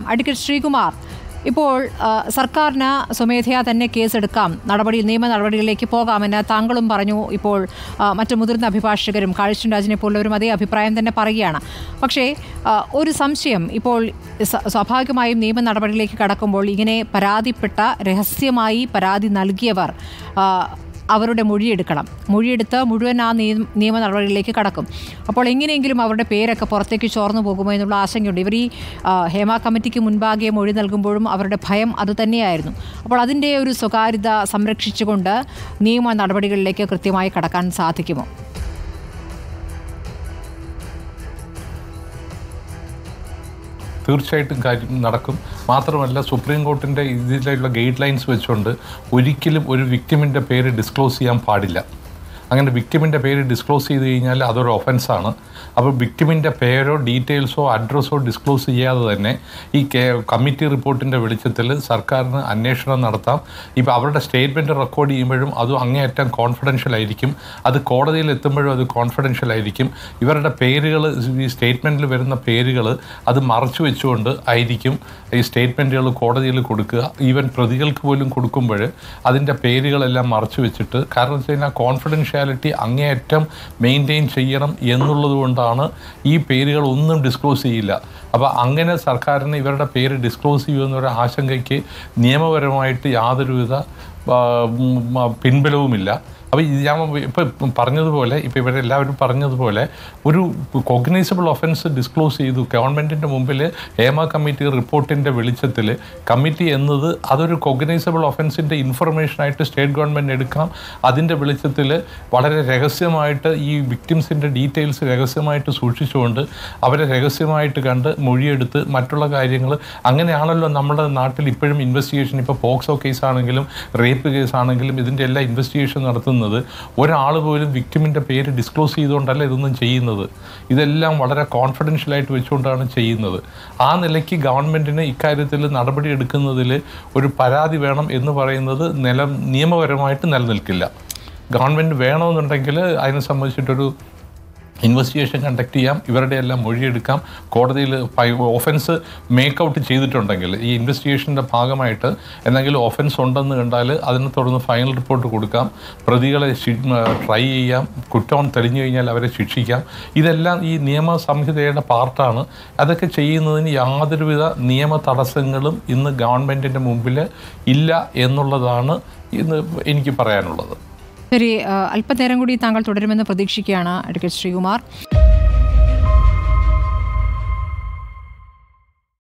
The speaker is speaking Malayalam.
അഡ്വക്കേറ്റ് ശ്രീകുമാർ ഇപ്പോൾ ആ, സർക്കാരിന് സ്വമേധയാ തന്നെ കേസെടുക്കാം നടപടി നിയമ നടപടികളിലേക്ക് പോകാമെന്ന് താങ്കളും പറഞ്ഞു ഇപ്പോൾ ആ, മറ്റ് മുതിർന്ന അഭിഭാഷകരും കാഴ്ചൻ രാജിനെ പോലുള്ളവരും അതേ അഭിപ്രായം തന്നെ പറയുകയാണ് പക്ഷേ ആ, ഒരു സംശയം ഇപ്പോൾ സ- സ്വാഭാവികമായും നിയമ നടപടികളിലേക്ക് കടക്കുമ്പോൾ ഇങ്ങനെ പരാതിപ്പെട്ട രഹസ്യമായി പരാതി നൽകിയവർ ആ, അവരുടെ മൊഴിയെടുക്കണം മൊഴിയെടുത്ത് മുഴുവൻ ആ നിയ- നിയമ നടപടികളിലേക്ക് കടക്കും അപ്പോൾ എങ്ങനെയെങ്കിലും അവരുടെ പേരൊക്കെ പുറത്തേക്ക് ചോർന്നു പോകുമോ എന്നുള്ള ആശങ്കയുണ്ട് ഇവർ ഈ ആ, ഹേമ കമ്മിറ്റിക്ക് മുൻപാകെ മൊഴി നൽകുമ്പോഴും അവരുടെ ഭയം അതുതന്നെയായിരുന്നു അപ്പോൾ അതിൻ്റെ ഒരു സ്വകാര്യത സംരക്ഷിച്ചുകൊണ്ട് നിയമ നടപടികളിലേക്ക് കൃത്യമായി കടക്കാൻ സാധിക്കുമോ തീർച്ചയായിട്ടും കാര്യം നടക്കും മാത്രമല്ല സുപ്രീം കോർട്ടിൻ്റെ ഇതിലുള്ള ഗൈഡ് ലൈൻസ് വെച്ചുകൊണ്ട് ഒരിക്കലും ഒരു വിക്ടിമിൻ്റെ പേര് ഡിസ്ക്ലോസ് ചെയ്യാൻ പാടില്ല അങ്ങനെ വിക്ടിമിൻ്റെ പേര് ഡിസ്ക്ലോസ് ചെയ്ത് കഴിഞ്ഞാൽ അതൊരു ഒഫൻസാണ് അപ്പോൾ വിക്ടിമിൻ്റെ പേരോ ഡീറ്റെയിൽസോ അഡ്രസ്സോ ഡിസ്ക്ലോസ് ചെയ്യാതെ തന്നെ ഈ കെ കമ്മിറ്റി റിപ്പോർട്ടിൻ്റെ വെളിച്ചത്തിൽ സർക്കാരിന് അന്വേഷണം നടത്താം ഇപ്പോൾ അവരുടെ സ്റ്റേറ്റ്മെൻറ്റ് റെക്കോർഡ് ചെയ്യുമ്പോഴും അതും അങ്ങേയറ്റം കോൺഫിഡൻഷ്യൽ ആയിരിക്കും അത് കോടതിയിൽ എത്തുമ്പോഴും അത് കോൺഫിഡൻഷ്യൽ ആയിരിക്കും ഇവരുടെ പേരുകൾ ഈ സ്റ്റേറ്റ്മെൻറ്റിൽ വരുന്ന പേരുകൾ അത് മറച്ചു വെച്ചുകൊണ്ട് ആയിരിക്കും ഈ സ്റ്റേറ്റ്മെൻറ്റുകൾ കോടതിയിൽ കൊടുക്കുക ഈവൻ പ്രതികൾക്ക് പോലും കൊടുക്കുമ്പോൾ അതിൻ്റെ പേരുകളെല്ലാം മറച്ചു വെച്ചിട്ട് കാരണം വെച്ച് കഴിഞ്ഞാൽ കോൺഫിഡൻഷ്യാലിറ്റി അങ്ങേയറ്റം മെയിൻറ്റെയിൻ ചെയ്യണം എന്നുള്ളത് കൊണ്ടാണ് ഈ പേരുകൾ ഒന്നും ഡിസ്ക്ലോസ് ചെയ്യില്ല അപ്പോൾ അങ്ങനെ സർക്കാരിന് ഇവരുടെ പേര് ഡിസ്ക്ലോസ് ചെയ്യുമെന്നൊരു ആശങ്കയ്ക്ക് നിയമപരമായിട്ട് യാതൊരുവിധ ആ, ഉം, ആ, പിൻബലവുമില്ല അപ്പോൾ ഇത് ഞാൻ ഇപ്പോൾ പറഞ്ഞതുപോലെ ഇപ്പോൾ ഇവരെല്ലാവരും പറഞ്ഞതുപോലെ ഒരു കോഗ്നൈസബിൾ ഒഫൻസ് ഡിസ്ക്ലോസ് ചെയ്തു ഗവൺമെൻറ്റിൻ്റെ മുമ്പിൽ ഹേമ കമ്മിറ്റി റിപ്പോർട്ടിൻ്റെ വെളിച്ചത്തിൽ കമ്മിറ്റി എന്നത് അതൊരു കോഗ്നൈസബിൾ ഒഫൻസിൻ്റെ ഇൻഫർമേഷനായിട്ട് സ്റ്റേറ്റ് ഗവൺമെൻറ് എടുക്കാം അതിൻ്റെ വെളിച്ചത്തിൽ വളരെ രഹസ്യമായിട്ട് ഈ വിക്ടിംസിൻ്റെ ഡീറ്റെയിൽസ് രഹസ്യമായിട്ട് സൂക്ഷിച്ചുകൊണ്ട് അവരെ രഹസ്യമായിട്ട് കണ്ട് മൊഴിയെടുത്ത് മറ്റുള്ള കാര്യങ്ങൾ അങ്ങനെയാണല്ലോ നമ്മുടെ നാട്ടിൽ ഇപ്പോഴും ഇൻവെസ്റ്റിഗേഷൻ ഇപ്പോൾ പോക്സോ കേസാണെങ്കിലും റേപ്പ് കേസാണെങ്കിലും ഇതിൻ്റെ എല്ലാ ഇൻവെസ്റ്റിഗേഷൻ നടത്തുന്നത് ഒരാൾ പോലും വിക്ടിമിൻ്റെ പേര് ഡിസ്ക്ലോസ് ചെയ്തുകൊണ്ടല്ല ഇതൊന്നും ചെയ്യുന്നത് ഇതെല്ലാം വളരെ കോൺഫിഡൻഷ്യലായിട്ട് വെച്ചുകൊണ്ടാണ് ചെയ്യുന്നത് ആ നിലയ്ക്ക് ഗവൺമെൻറ്റിന് ഇക്കാര്യത്തിൽ നടപടി എടുക്കുന്നതിൽ ഒരു പരാതി വേണം എന്ന് പറയുന്നത് നില നിയമപരമായിട്ട് നിലനിൽക്കില്ല ഗവൺമെൻറ് വേണമെന്നുണ്ടെങ്കിൽ അതിനെ സംബന്ധിച്ചിട്ടൊരു ഇൻവെസ്റ്റിഗേഷൻ കണ്ടക്ട് ചെയ്യാം ഇവരുടെ എല്ലാം മൊഴിയെടുക്കാം കോടതിയിൽ ഓഫൻസ് മേക്ക് ഔട്ട് ചെയ്തിട്ടുണ്ടെങ്കിൽ ഈ ഇൻവെസ്റ്റിഗേഷൻ്റെ ഭാഗമായിട്ട് എന്തെങ്കിലും ഓഫൻസ് ഉണ്ടെന്ന് കണ്ടാൽ അതിനെ തുടർന്ന് ഫൈനൽ റിപ്പോർട്ട് കൊടുക്കാം പ്രതികളെ ട്രൈ ചെയ്യാം കുറ്റം തെളിഞ്ഞു കഴിഞ്ഞാൽ അവരെ ശിക്ഷിക്കാം ഇതെല്ലാം ഈ നിയമ സംഹിതയുടെ പാർട്ടാണ് അതൊക്കെ ചെയ്യുന്നതിന് യാതൊരുവിധ നിയമ തടസ്സങ്ങളും ഇന്ന് ഗവൺമെൻറ്റിൻ്റെ മുമ്പിൽ ഇല്ല എന്നുള്ളതാണ് ഇന്ന് എനിക്ക് പറയാനുള്ളത് ശരി ആ, അല്പനേരം കൂടി താങ്കൾ തുടരുമെന്ന് പ്രതീക്ഷിക്കുകയാണ് അഡ്വക്കേറ്റ് ശ്രീകുമാർ